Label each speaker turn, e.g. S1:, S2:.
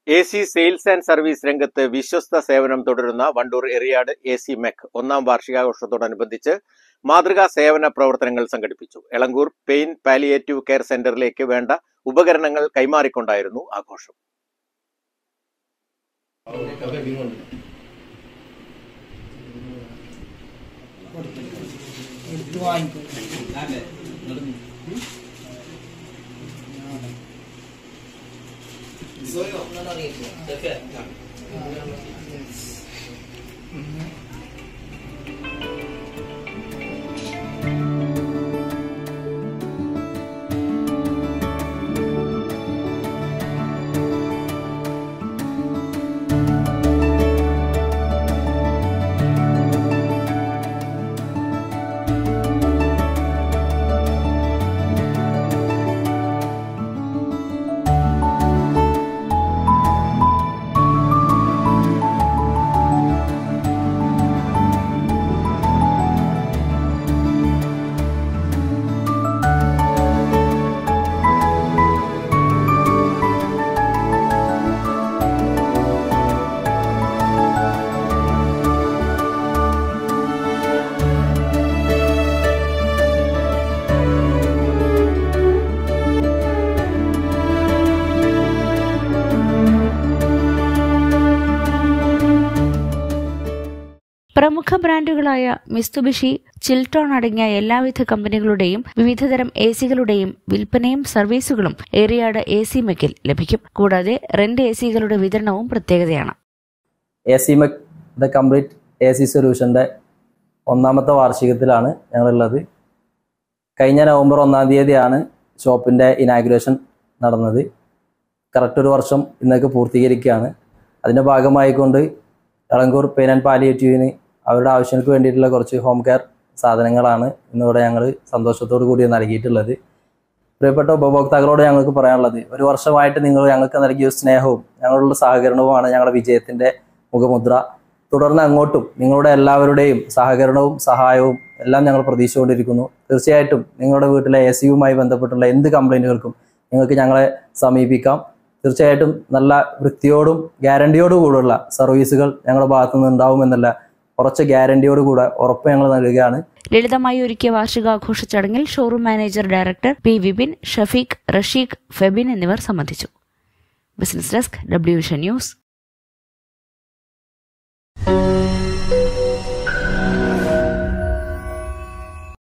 S1: A C sales and service രംഗത്ത് വിശ്വസ്ത സേവനം തുടരുന്ന Wandoor Eriyad A C Mec ഒന്നാം വാർഷികാഘോഷത്തോടനുബന്ധിച്ച് മാതൃകാ സേവന പ്രവർത്തനങ്ങൾ സംഘടിപ്പിച്ചു എളങ്കൂർ പെയിൻ പാലിയേറ്റീവ് കെയർ സെന്ററിലേക്ക് വേണ്ട ഉപകരണങ്ങൾ കൈമാറിക്കൊണ്ടായിരുന്നു ആഘോഷം
S2: പ്രമുഖ ബ്രാൻഡുകളായ മിസ്തുബിഷി ചിൽട്ടോൺ അടങ്ങിയ എല്ലാവിധ കമ്പനികളുടെയും വിവിധതരം എ സികളുടെയും വിൽപ്പനയും സർവീസുകളും ഏറിയാട് എ സി മെക്കിൽ ലഭിക്കും കൂടാതെ റെന്റ് എ സികളുടെ വിതരണവും പ്രത്യേകതയാണ്
S3: A C Mec the complete A C സൊല്യൂഷൻ്റെ ഒന്നാമത്തെ വാർഷികത്തിലാണ് ഞങ്ങളുള്ളത് കഴിഞ്ഞ നവംബർ ഒന്നാം തീയതിയാണ് ഷോപ്പിൻ്റെ ഇനാഗുറേഷൻ നടന്നത് കറക്റ്റ് ഒരു വർഷം ഇന്നൊക്കെ പൂർത്തീകരിക്കുകയാണ് അതിൻ്റെ ഭാഗമായിക്കൊണ്ട് എളങ്കൂർ പെയിൻ ആൻഡ് പാലിയേറ്റീവിന് അവരുടെ ആവശ്യങ്ങൾക്ക് വേണ്ടിയിട്ടുള്ള കുറച്ച് ഹോം കെയർ സാധനങ്ങളാണ് ഇന്നിവിടെ ഞങ്ങൾ സന്തോഷത്തോടു കൂടി നൽകിയിട്ടുള്ളത് പ്രിയപ്പെട്ട ഉപഭോക്താക്കളോട് ഞങ്ങൾക്ക് പറയാനുള്ളത് ഒരു വർഷമായിട്ട് നിങ്ങൾ ഞങ്ങൾക്ക് നൽകിയ സ്നേഹവും ഞങ്ങളുടെ സഹകരണവുമാണ് ഞങ്ങളുടെ വിജയത്തിൻ്റെ മുഖമുദ്ര തുടർന്ന് അങ്ങോട്ടും നിങ്ങളുടെ എല്ലാവരുടെയും സഹകരണവും സഹായവും എല്ലാം ഞങ്ങൾ പ്രതീക്ഷിച്ചുകൊണ്ടിരിക്കുന്നു തീർച്ചയായിട്ടും നിങ്ങളുടെ വീട്ടിലെ എ സിയുമായി ബന്ധപ്പെട്ടുള്ള എന്ത് കംപ്ലൈൻറ്റുകൾക്കും നിങ്ങൾക്ക് ഞങ്ങളെ സമീപിക്കാം തീർച്ചയായിട്ടും നല്ല വൃത്തിയോടും ഗ്യാരണ്ടിയോടും കൂടെയുള്ള സർവീസുകൾ ഞങ്ങളുടെ ഭാഗത്തു നിന്ന് ഉണ്ടാവുമെന്നല്ല കുറച്ച് ഗ്യാരണ്ടിയോട് കൂടെ ഉറപ്പ് ഞങ്ങൾ നൽകുകയാണ്
S2: ലളിതമായി ഒരുക്കിയ വാർഷികാഘോഷ ചടങ്ങിൽ showroom manager director P Vipin Shafeeq Rasheeq Febin എന്നിവർ സംബന്ധിച്ചു business desk W vision news